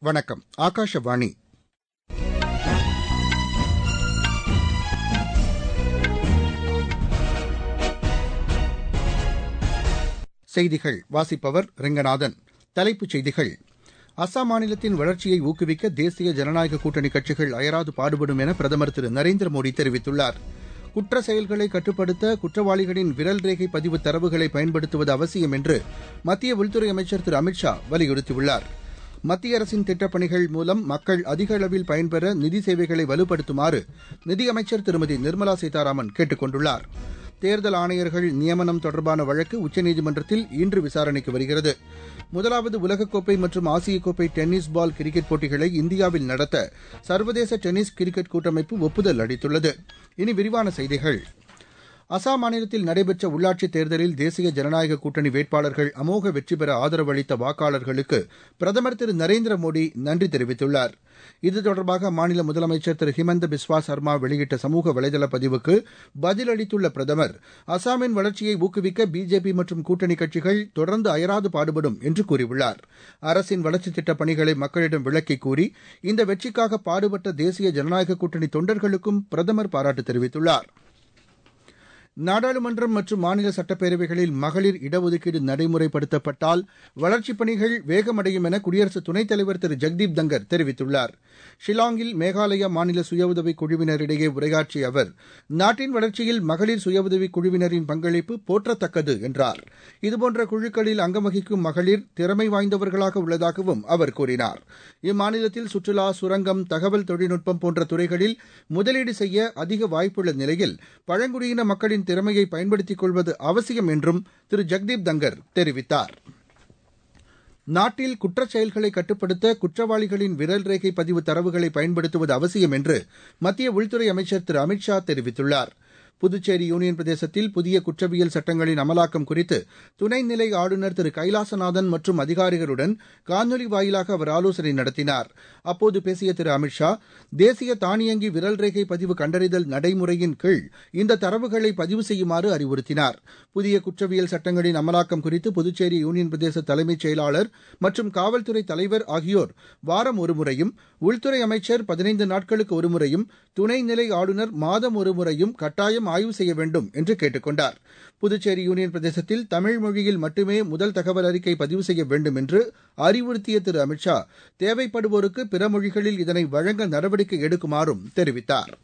வணக்கம் ஆகாஷவாணி செய்திகள் வாசிப்பவர் ரெங்கநாதன் தலைப்புச் செய்திகள் அசாம் மாநிலத்தின் வளர்ச்சியை ஊக்குவிக்க தேசிய ஜனநாயக கூட்டணி கட்சிகள் அயராது பாடுபடும் என பிரதமர் திரு நரேந்திர மோடி தெரிவித்துள்ளார் குற்ற செயல்களை கட்டுப்படுத்த குற்றவாளிகளின் விரல் ரேகை பதிவு தரவுகளை பயன்படுத்துவது அவசியம் என்று மத்திய உள்துறை அமைச்சர் திரு அமித் ஷா வலியுறுத்தியுள்ளார் மத்திய அரசின் திட்டப்பணிகள் மூலம் மக்கள் அதிக அளவில் பயன்பெற நிதி சேவைகளை வலுப்படுத்துமாறு நிதியமைச்சர் திருமதி நிர்மலா சீதாராமன் கேட்டுக் கொண்டுள்ளார் தேர்தல் ஆணையர்கள் நியமனம் தொடர்பான வழக்கு உச்சநீதிமன்றத்தில் இன்று விசாரணைக்கு வருகிறது முதலாவது உலகக்கோப்பை மற்றும் ஆசிய கோப்பை டென்னிஸ் பால் கிரிக்கெட் போட்டிகளை இந்தியாவில் நடத்த சர்வதேச டென்னிஸ் கிரிக்கெட் கூட்டமைப்பு ஒப்புதல் அளித்துள்ளது இனி விரிவான செய்திகள் அசாம் மாநிலத்தில் நடைபெற்ற உள்ளாட்சித் தேர்தலில் தேசிய ஜனநாயக கூட்டணி வேட்பாளர்கள் அமோக வெற்றி பெற ஆதரவு அளித்த வாக்காளர்களுக்கு பிரதமர் திரு நரேந்திர மோடி நன்றி தெரிவித்துள்ளார் இது தொடர்பாக அம்மாநில முதலமைச்சர் திரு ஹிமந்த பிஸ்வா சர்மா வெளியிட்ட சமூக வலைதள பதிவுக்கு பதிலளித்துள்ள பிரதமர் அசாமின் வளர்ச்சியை ஊக்குவிக்க பிஜேபி மற்றும் கூட்டணி கட்சிகள் தொடர்ந்து அயராது பாடுபடும் என்று கூறியுள்ளார் அரசின் வளர்ச்சித் திட்டப் பணிகளை மக்களிடம் விளக்கிக் கூறி இந்த வெற்றிக்காக பாடுபட்ட தேசிய ஜனநாயக கூட்டணி தொண்டர்களுக்கும் பிரதமர் பாராட்டு தெரிவித்துள்ளார் நாடாளுமன்றம் மற்றும் மாநில சட்டப்பேரவைகளில் மகளிர் இடஒதுக்கீடு நடைமுறைப்படுத்தப்பட்டால் வளர்ச்சிப் பணிகள் வேகமடையும் என குடியரசு துணைத் தலைவர் திரு ஜெக்தீப் தங்கர் தெரிவித்துள்ளார் ஷில்லாங்கில் மேகாலயா மாநில சுய உதவிக் குழுவினரிடையே உரையாற்றிய அவர் நாட்டின் வளர்ச்சியில் மகளிர் சுய உதவிக் குழுவினரின் பங்களிப்பு போற்றத்தக்கது என்றார் இதுபோன்ற குழுக்களில் அங்கம் வகிக்கும் மகளிர் திறமை வாய்ந்தவர்களாக உள்ளதாகவும் அவர் கூறினார் இம்மாநிலத்தில் சுற்றுலா சுரங்கம் தகவல் தொழில்நுட்பம் போன்ற துறைகளில் முதலீடு செய்ய அதிக வாய்ப்புள்ள நிலையில் பழங்குடியின மக்களின் திறமையை பயன்படுத்திக் கொள்வது அவசியம் என்றும் திரு ஜெக்தீப் தங்கர் தெரிவித்தார் நாட்டில் குற்றச் செயல்களை கட்டுப்படுத்த குற்றவாளிகளின் விரல் ரேகை பதிவு தரவுகளை பயன்படுத்துவது அவசியம் என்று மத்திய உள்துறை அமைச்சர் திரு அமித் ஷா தெரிவித்துள்ளார் புதுச்சேரி யூனியன் பிரதேசத்தில் புதிய குற்றவியல் சட்டங்களின் அமலாக்கம் குறித்து துணைநிலை ஆளுநர் திரு கைலாசநாதன் மற்றும் அதிகாரிகளுடன் காணொலி வாயிலாக அவர் ஆலோசனை நடத்தினார் அப்போது பேசிய திரு அமித் ஷா தேசிய தானியங்கி விரல் ரேகை பதிவு கண்டறிதல் நடைமுறையின் கீழ் இந்த தரவுகளை பதிவு செய்யுமாறு அறிவுறுத்தினார் புதிய குற்றவியல் சட்டங்களின் அமலாக்கம் குறித்து புதுச்சேரி யூனியன் பிரதேச தலைமைச் செயலாளர் மற்றும் காவல்துறை தலைவர் ஆகியோர் வாரம் ஒருமுறையும் உள்துறை அமைச்சர் பதினைந்து நாட்களுக்கு ஒருமுறையும் துணைநிலை ஆளுநர் மாதம் ஒருமுறையும் கட்டாயம் ஆய்வு செய்ய வேண்டும் என்று கேட்டுக் கொண்டார் புதுச்சேரி யூனியன் பிரதேசத்தில் தமிழ் மொழியில் மட்டுமே முதல் தகவல் அறிக்கை பதிவு செய்ய வேண்டும் என்று அறிவுறுத்திய திரு அமித் ஷா தேவைப்படுவோருக்கு பிற மொழிகளில் இதனை வழங்க நடவடிக்கை எடுக்குமாறும் தெரிவித்தார்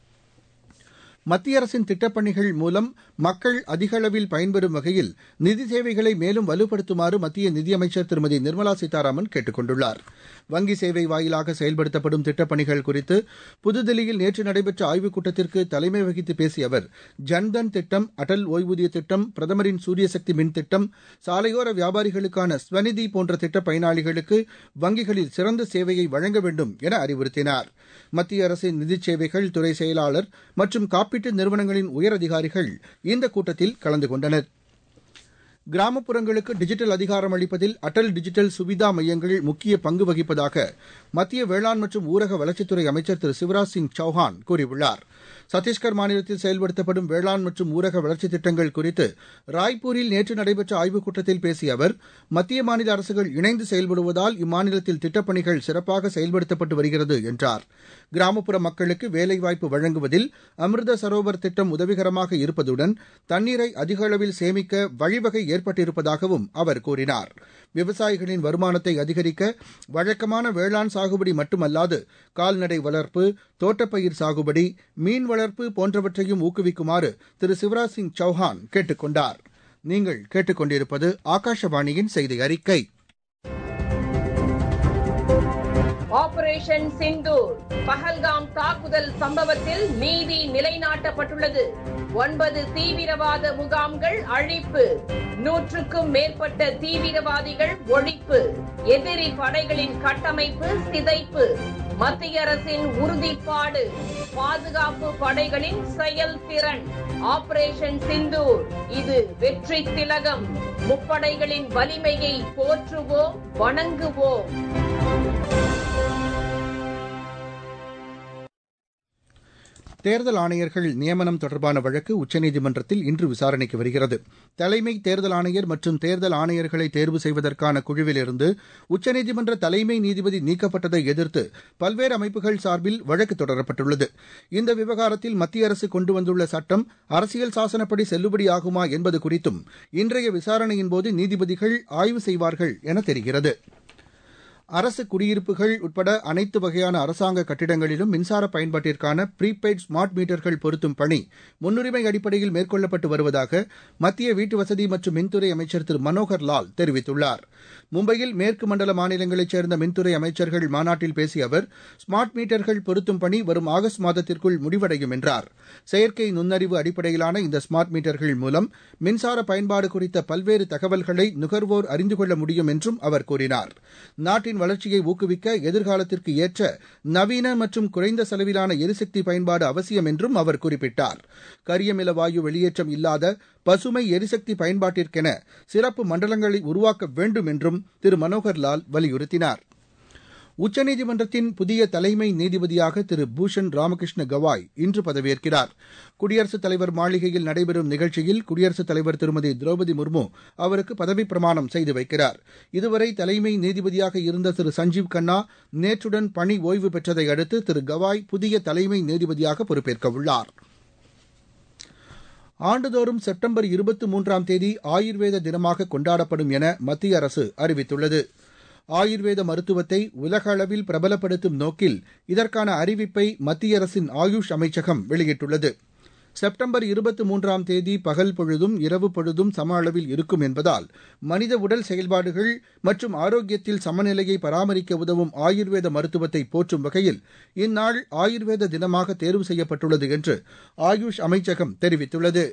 மத்திய அரசின் திட்டப்பணிகள் மூலம் மக்கள் அதிக அளவில் பயன்பெறும் வகையில் நிதி சேவைகளை மேலும் வலுப்படுத்துமாறு மத்திய நிதியமைச்சர் திருமதி நிர்மலா சீதாராமன் கேட்டுக் கொண்டுள்ளார் வங்கி சேவை வாயிலாக செயல்படுத்தப்படும் திட்டப்பணிகள் குறித்து புதுதில்லியில் நேற்று நடைபெற்ற ஆய்வுக் கூட்டத்திற்கு தலைமை வகித்து பேசிய அவர் ஜன்தன் திட்டம் அடல் ஓய்வூதிய திட்டம் பிரதமரின் சூரியசக்தி மின் திட்டம் சாலையோர வியாபாரிகளுக்கான ஸ்வநிதி போன்ற திட்ட பயனாளிகளுக்கு வங்கிகளில் சிறந்த சேவையை வழங்க வேண்டும் என அறிவுறுத்தினார் மத்திய அரசின் நிதிச் சேவைகள் துறை செயலாளர் மற்றும் காப்பீட்டு நிறுவனங்களின் உயரதிகாரிகள் இந்த கூட்டத்தில் கலந்து கொண்டனர் கிராமப்புறங்களுக்கு டிஜிட்டல் அதிகாரம் அளிப்பதில் அடல் டிஜிட்டல் சுவிதா மையங்கள் முக்கிய பங்கு வகிப்பதாக மத்திய வேளாண் மற்றும் ஊரக வளர்ச்சித்துறை அமைச்சர் திரு சிவராஜ் சிங் சௌஹான் கூறியுள்ளார் சத்தீஸ்கர் மாநிலத்தில் செயல்படுத்தப்படும் வேளாண் மற்றும் ஊரக வளர்ச்சித் திட்டங்கள் குறித்து ராய்ப்பூரில் நேற்று நடைபெற்ற ஆய்வுக் கூட்டத்தில் பேசிய அவர் மத்திய மாநில அரசுகள் இணைந்து செயல்படுவதால் இம்மாநிலத்தில் திட்டப்பணிகள் சிறப்பாக செயல்படுத்தப்பட்டு வருகிறது என்றார் கிராமப்புற மக்களுக்கு வேலைவாய்ப்பு வழங்குவதில் அமிர்த சரோவர் திட்டம் உதவிகரமாக இருப்பதுடன் தண்ணீரை அதிக அளவில் சேமிக்க வழிவகை ஏற்பட்டிருப்பதாகவும் அவர் கூறினார் விவசாயிகளின் வருமானத்தை அதிகரிக்க வழக்கமான வேளாண் சாகுபடி மட்டுமல்லாது கால்நடை வளர்ப்பு தோட்டப்பயிர் சாகுபடி மீன் வளர்ப்பு போன்றவற்றையும் ஊக்குவிக்குமாறு திரு சிவராஜ் சிங் சௌஹான் கேட்டுக் கொண்டார் நீங்கள் கேட்டுக்கொண்டிருப்பது ஆகாஷவாணியின் செய்தி அறிக்கை ஆபரேஷன் சிந்தூர் பஹல்காம் தாக்குதல் சம்பவத்தில் நீதி நிலைநாட்டப்பட்டுள்ளது ஒன்பது தீவிரவாத முகாம்கள் அழிப்பு நூற்றுக்கும் மேற்பட்ட தீவிரவாதிகள் ஒழிப்பு எதிரி படைகளின் கட்டமைப்பு சிதைப்பு மத்திய அரசின் உறுதிப்பாடு பாதுகாப்பு படைகளின் செயல்திறன் ஆபரேஷன் சிந்தூர் இது வெற்றி திலகம் முப்படைகளின் வலிமையை போற்றுவோம் வணங்குவோம் தேர்தல் ஆணையர்கள் நியமனம் தொடர்பான வழக்கு உச்சநீதிமன்றத்தில் இன்று விசாரணைக்கு வருகிறது தலைமை தேர்தல் ஆணையர் மற்றும் தேர்தல் ஆணையர்களை தேர்வு செய்வதற்கான குழுவிலிருந்து உச்சநீதிமன்ற தலைமை நீதிபதி நீக்கப்பட்டதை எதிர்த்து பல்வேறு அமைப்புகள் சார்பில் வழக்கு தொடரப்பட்டுள்ளது இந்த விவகாரத்தில் மத்திய அரசு கொண்டு வந்துள்ள சட்டம் அரசியல் சாசனப்படி செல்லுபடியாகுமா என்பது குறித்தும் இன்றைய விசாரணையின்போது நீதிபதிகள் ஆய்வு செய்வார்கள் என தெரிகிறது அரசு குடியிருப்புகள் உட்பட அனைத்து வகையான அரசாங்க கட்டிடங்களிலும் மின்சார பயன்பாட்டிற்கான ப்ரீபெய்ட் ஸ்மார்ட் மீட்டர்கள் பொருத்தும் பணி முன்னுரிமை அடிப்படையில் மேற்கொள்ளப்பட்டு வருவதாக மத்திய வீட்டுவசதி மற்றும் மின்துறை அமைச்சர் திரு மனோகர் லால் தெரிவித்துள்ளார் மும்பையில் மேற்கு மண்டல மாநிலங்களைச் சேர்ந்த மின்துறை அமைச்சர்கள் மாநாட்டில் பேசிய அவர் ஸ்மார்ட் மீட்டர்கள் பொருத்தும் பணி வரும் ஆகஸ்ட் மாதத்திற்குள் முடிவடையும் என்றார் செயற்கை நுண்ணறிவு அடிப்படையிலான இந்த ஸ்மார்ட் மீட்டர்கள் மூலம் மின்சார பயன்பாடு குறித்த பல்வேறு தகவல்களை நுகர்வோர் அறிந்து கொள்ள முடியும் என்றும் அவர் கூறினார் நாட்டின் வளர்ச்சியை ஊக்குவிக்க எதிர்காலத்திற்கு ஏற்ற நவீன மற்றும் குறைந்த செலவிலான எரிசக்தி பயன்பாடு அவசியம் என்றும் அவர் குறிப்பிட்டார் கரியமில வாயு வெளியேற்றம் இல்லாத பசுமை எரிசக்தி பயன்பாட்டிற்கென சிறப்பு மண்டலங்களை உருவாக்க வேண்டும் என்றும் திரு மனோகர்லால் வலியுறுத்தினார் உச்சநீதிமன்றத்தின் புதிய தலைமை நீதிபதியாக திரு பூஷன் ராமகிருஷ்ண கவாய் இன்று பதவியேற்கிறார் குடியரசுத் தலைவர் மாளிகையில் நடைபெறும் நிகழ்ச்சியில் குடியரசுத் தலைவர் திருமதி திரௌபதி முர்மு அவருக்கு பதவிப் பிரமாணம் செய்து வைக்கிறார் இதுவரை தலைமை நீதிபதியாக இருந்த திரு சஞ்சீவ் கண்ணா நேற்றுடன் பணி ஓய்வு பெற்றதை அடுத்து திரு கவாய் புதிய தலைமை நீதிபதியாக பொறுப்பேற்க உள்ளார் ஆண்டுதோறும் செப்டம்பர் இருபத்தி மூன்றாம் தேதி ஆயுர்வேத தினமாக கொண்டாடப்படும் என மத்திய அரசு அறிவித்துள்ளது ஆயுர்வேத மருத்துவத்தை உலக அளவில் பிரபலப்படுத்தும் நோக்கில் இதற்கான அறிவிப்பை மத்திய அரசின் ஆயுஷ் அமைச்சகம் வெளியிட்டுள்ளது செப்டம்பர் இருபத்தி மூன்றாம் தேதி பகல் பொழுதும் இரவு பொழுதும் சம அளவில் இருக்கும் என்பதால் மனித உடல் செயல்பாடுகள் மற்றும் ஆரோக்கியத்தில் சமநிலையை பராமரிக்க உதவும் ஆயுர்வேத மருத்துவத்தை போற்றும் வகையில் இந்நாள் ஆயுர்வேத தினமாக தேர்வு செய்யப்பட்டுள்ளது என்று ஆயுஷ் அமைச்சகம் தெரிவித்துள்ளது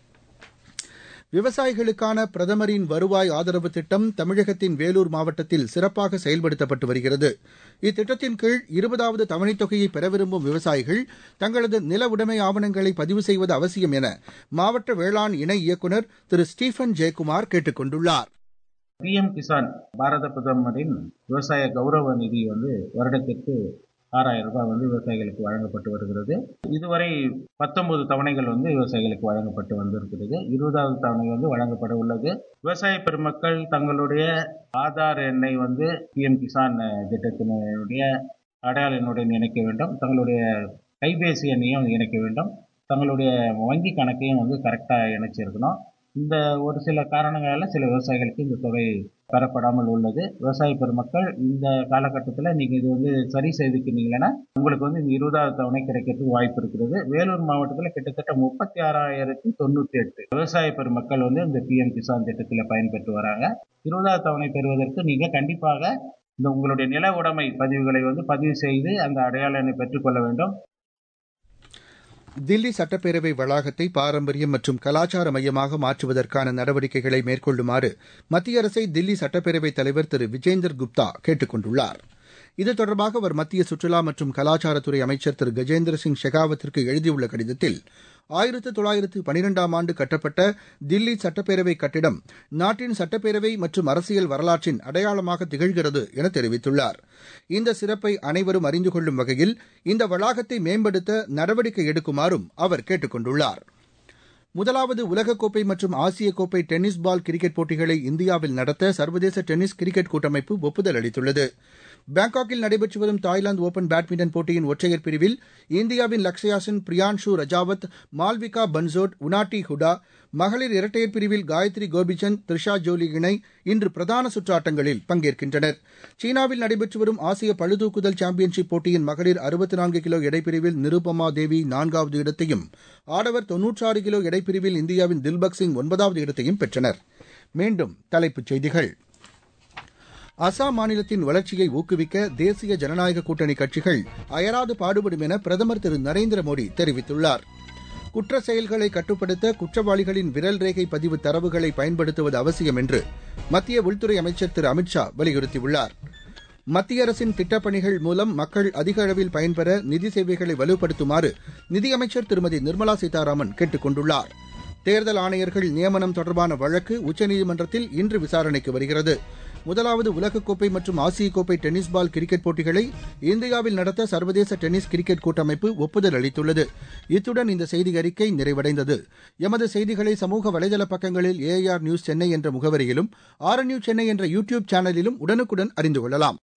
விவசாயிகளுக்கான பிரதமரின் வருவாய் ஆதரவு திட்டம் தமிழகத்தின் வேலூர் மாவட்டத்தில் சிறப்பாக செயல்படுத்தப்பட்டு வருகிறது இத்திட்டத்தின் கீழ் இருபதாவது தவணைத் தொகையை பெற விரும்பும் விவசாயிகள் தங்களது நில உடைமை ஆவணங்களை பதிவு செய்வது அவசியம் என மாவட்ட வேளாண் இணை இயக்குநர் திரு ஸ்டீபன் ஜெயக்குமார் கேட்டுக் கொண்டுள்ளார் பிஎம் கிசான் பாரத பிரதமரின் விவசாய கௌரவ நிதி வந்து வருடத்திற்கு ஆறாயிரம் ரூபாய் வந்து விவசாயிகளுக்கு வழங்கப்பட்டு வருகிறது இதுவரை பத்தொன்பது தவணைகள் வந்து விவசாயிகளுக்கு வழங்கப்பட்டு வந்திருக்கிறது இருபதாவது தவணை வந்து வழங்கப்பட உள்ளது விவசாய பெருமக்கள் தங்களுடைய ஆதார் எண்ணை வந்து பிஎம் கிசான் திட்டத்தினுடைய அடையாள எண்ணுடன் இணைக்க வேண்டும் தங்களுடைய கைபேசி எண்ணையும் இணைக்க வேண்டும் தங்களுடைய வங்கி கணக்கையும் வந்து கரெக்டாக இணைச்சிருக்கணும் இந்த ஒரு சில காரணங்களால சில விவசாயிகளுக்கு இந்த தொகை பெறப்படாமல் உள்ளது விவசாய பெருமக்கள் இந்த காலகட்டத்தில் நீங்கள் இது வந்து சரி செய்துக்கினீங்கன்னா உங்களுக்கு வந்து இந்த இருபதாவது தவணை கிடைக்கிறதுக்கு வாய்ப்பு இருக்கிறது வேலூர் மாவட்டத்தில் கிட்டத்தட்ட முப்பத்தி ஆறாயிரத்தி தொண்ணூற்றி எட்டு விவசாய பெருமக்கள் வந்து இந்த பிஎம் கிசான் திட்டத்தில் பயன்பெற்று வராங்க இருபதாவது தவணை பெறுவதற்கு நீங்கள் கண்டிப்பாக இந்த உங்களுடைய நில உடைமை பதிவுகளை வந்து பதிவு செய்து அந்த அடையாள எண்ணை பெற்றுக்கொள்ள வேண்டும் தில்லி சட்டப்பேரவை வளாகத்தை பாரம்பரியம் மற்றும் கலாச்சார மையமாக மாற்றுவதற்கான நடவடிக்கைகளை மேற்கொள்ளுமாறு மத்திய அரசை தில்லி சட்டப்பேரவைத் தலைவர் திரு விஜேந்தர் குப்தா கேட்டுக் கொண்டுள்ளார் இது தொடர்பாக அவர் மத்திய சுற்றுலா மற்றும் கலாச்சாரத்துறை அமைச்சர் திரு கஜேந்திர சிங் ஷெகாவத்திற்கு எழுதியுள்ள கடிதத்தில் ஆயிரத்து தொள்ளாயிரத்து பனிரெண்டாம் ஆண்டு கட்டப்பட்ட தில்லி சட்டப்பேரவை கட்டிடம் நாட்டின் சட்டப்பேரவை மற்றும் அரசியல் வரலாற்றின் அடையாளமாக திகழ்கிறது என தெரிவித்துள்ளார் இந்த சிறப்பை அனைவரும் அறிந்து கொள்ளும் வகையில் இந்த வளாகத்தை மேம்படுத்த நடவடிக்கை எடுக்குமாறும் அவர் கேட்டுக் கொண்டுள்ளார் முதலாவது உலகக்கோப்பை மற்றும் ஆசிய கோப்பை டென்னிஸ் பால் கிரிக்கெட் போட்டிகளை இந்தியாவில் நடத்த சர்வதேச டென்னிஸ் கிரிக்கெட் கூட்டமைப்பு ஒப்புதல் அளித்துள்ளது பாங்காக்கில் நடைபெற்று வரும் தாய்லாந்து ஓபன் பேட்மிண்டன் போட்டியின் ஒற்றையர் பிரிவில் இந்தியாவின் லக்ஷயா சென் பிரியான்ஷு ரஜாவத் மால்விகா பன்சோட் உனாட்டி ஹுடா மகளிர் இரட்டையர் பிரிவில் காயத்ரி கோபிச்சந்த் த்ரிஷா ஜோலி இணை இன்று பிரதான சுற்று ஆட்டங்களில் பங்கேற்கின்றனர் சீனாவில் நடைபெற்று வரும் ஆசிய பளுதூக்குதல் சாம்பியன்ஷிப் போட்டியின் மகளிர் அறுபத்தி நான்கு கிலோ எடைப்பிரிவில் நிருபமா தேவி நான்காவது இடத்தையும் ஆடவர் தொன்னூற்றாறு கிலோ எடைப்பிரிவில் இந்தியாவின் தில்பக் சிங் ஒன்பதாவது இடத்தையும் பெற்றனர் மீண்டும் தலைப்புச் செய்திகள் அசாம் மாநிலத்தின் வளர்ச்சியை ஊக்குவிக்க தேசிய ஜனநாயக கூட்டணி கட்சிகள் அயராது பாடுபடும் என பிரதமர் திரு நரேந்திர மோடி தெரிவித்துள்ளார் குற்ற செயல்களை கட்டுப்படுத்த குற்றவாளிகளின் விரல் ரேகை பதிவு தரவுகளை பயன்படுத்துவது அவசியம் என்று மத்திய உள்துறை அமைச்சர் திரு அமித்ஷா வலியுறுத்தியுள்ளார் மத்திய அரசின் திட்டப்பணிகள் மூலம் மக்கள் அதிக அளவில் பயன்பெற நிதி சேவைகளை வலுப்படுத்துமாறு நிதியமைச்சர் திருமதி நிர்மலா சீதாராமன் கேட்டுக் கொண்டுள்ளார் தேர்தல் ஆணையர்கள் நியமனம் தொடர்பான வழக்கு உச்சநீதிமன்றத்தில் இன்று விசாரணைக்கு வருகிறது முதலாவது உலகக்கோப்பை மற்றும் ஆசிய கோப்பை டென்னிஸ் பால் கிரிக்கெட் போட்டிகளை இந்தியாவில் நடத்த சர்வதேச டென்னிஸ் கிரிக்கெட் கூட்டமைப்பு ஒப்புதல் அளித்துள்ளது இத்துடன் இந்த செய்தி அறிக்கை நிறைவடைந்தது எமது செய்திகளை சமூக வலைதள பக்கங்களில் ஏஆர் நியூஸ் சென்னை என்ற முகவரியிலும் ஆர் நியூஸ் சென்னை என்ற யூ டியூப் சேனலிலும் உடனுக்குடன் அறிந்து கொள்ளலாம்